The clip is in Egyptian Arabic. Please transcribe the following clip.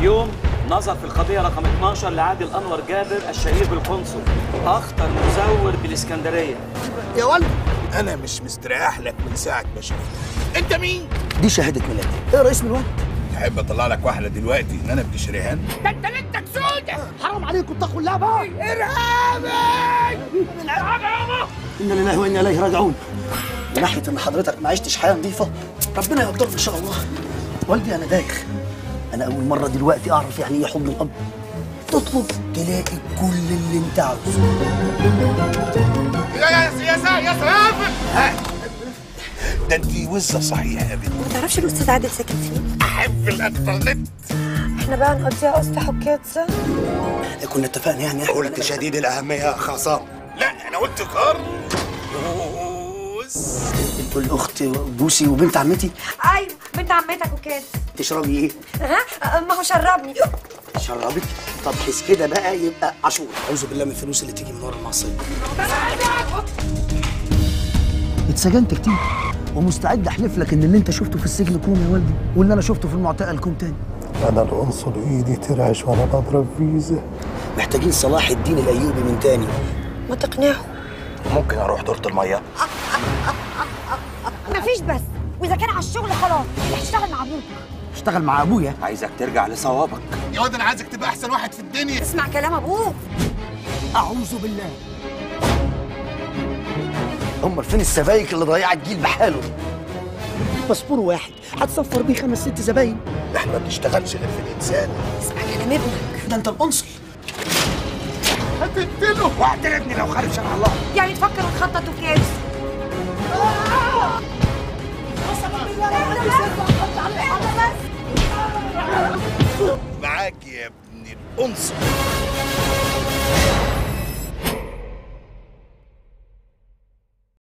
اليوم نظر في القضية رقم 12 لعادل أنور جابر الشهير بالقنصل أخطر مزور بالإسكندرية يا ولد انا مش مستريح لك من ساعه ما شفتك انت مين دي شهادة ميلادي ايه رئيس من الوقت تحب اطلع لك واحده دلوقتي ان انا ابن شريهان حرام عليكم اتقوا الله بقى ارهابي انا لله وانا اليه راجعون من ناحيه ان حضرتك ما عشتش حياه نظيفه ربنا يقدرك ان شاء الله والدي انا دايخ انا اول مره دلوقتي اعرف يعني ايه حضن الاب تطلب تلاقي كل اللي انت عاوزه يا يا يا يا سلام ده انت وزه صحيح يا بنت ما تعرفش الاستاذ عادل ساكن فين احب الانترنت احنا بقى نقضيها قصة حكاية كنا اتفقنا يعني قلت شديد الاهميه يا خصام لا انا قلت كرز انتوا الاخت بوسي وبنت عمتي ايوه بنت عمتك وكده تشربي ايه ها ما هو شربني شربك طب حس كده بقى يبقى عاشور اعوذ بالله من الفلوس اللي تيجي من ورا المعصيه اتسجنت كتير ومستعد احلف لك ان اللي انت شفته في السجن كوم يا والدي واللي انا شفته في المعتقل كوم تاني أنا العنصر إيدي ترعش وأنا بضرب فيزا محتاجين صلاح الدين الايوبي من تاني ما تقنعه ممكن اروح دورة الميه مفيش بس واذا كان على الشغل خلاص هتشتغل مع ابوك اشتغل مع ابويا عايزك ترجع لصوابك يا واد انا عايزك تبقى احسن واحد في الدنيا اسمع كلام ابوك اعوذ بالله امال فين السبايك اللي ضيعت جيل بحاله باسبور واحد هتصفر بيه خمس ست زباين احنا ما بنشتغلش غير في الانسان اسمع كلام ابنك ده انت القنصل هتقتله واعترفني لو خارج شرع الله يعني تفكر وتخطط وكده معاك يا ابن الانصر